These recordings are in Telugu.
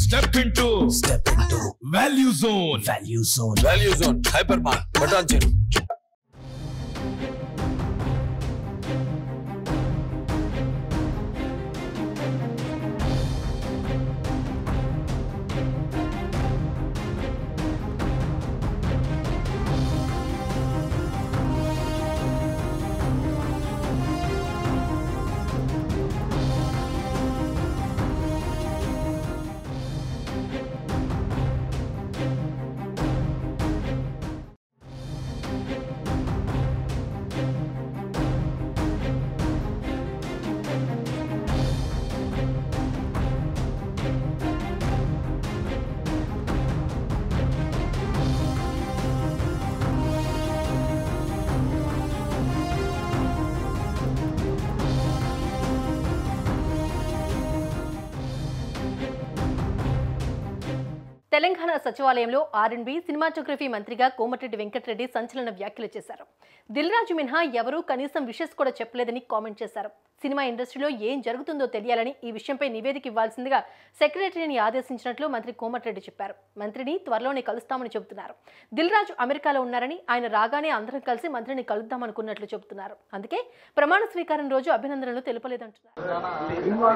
Step into Step into value zone Value Zone. Value zone hyper మార్ బటాన్ చెరు తెలంగాణ సచివాలయంలో ఆర్ఎండ్బి సినిమాటోగ్రఫీ మంత్రిగా కోమటిరెడ్డి వెంకటరెడ్డి సంచలన వ్యాఖ్యలు చేశారు దిల్ రాజు మినహా ఎవరూ కనీసం విషెస్ కూడా చెప్పలేదని కామెంట్ చేశారు సినిమా ఇండస్ట్రీలో ఏం జరుగుతుందో తెలియాలని ఈ విషయంపై నివేదిక ఇవ్వాల్సిందిగా సెక్రటరీని ఆదేశించినట్లు మంత్రి కోమటిరెడ్డి చెప్పారు మంత్రిని త్వరలోనే కలుస్తామని చెబుతున్నారు దిల్ రాజు అమెరికాలో ఉన్నారని ఆయన రాగానే అందరం కలిసి మంత్రిని కలుద్దామనుకున్నట్లు చెబుతున్నారు అందుకే ప్రమాణ స్వీకారం రోజు అభినందనలు తెలుపలేదంటున్నారు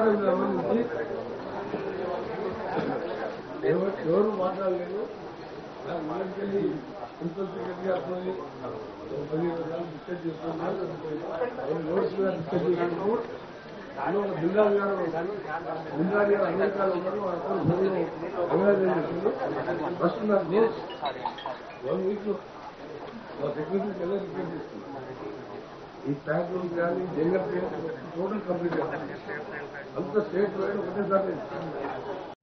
ఎవరు ఎవరు మాట్లాడలేదు మనకెళ్ళి ప్రిన్సిపల్ సెక్రటరీ అతని పదిహేను సార్లు డిస్కస్ చేస్తున్నారు నోట్స్ మీద డిస్కస్ చేస్తున్నారు దానిలో ఒక బిల్లాల్ గారు బిల్లాల్ గారు అమెరికాలో ఉన్నారు అతను ఫోన్లో అభినందన చేసింది ఫస్ట్ నా నోట్స్ వన్ వీక్ మా సెక్రటరీకి ఎలా రిక్వెస్ట్ చేస్తుంది ఈ ప్యాక్ రూమ్ కానీ జంగల్ టోటల్ కంప్లీట్ అంత స్టేట్ వైడ్ ఒకటేసారి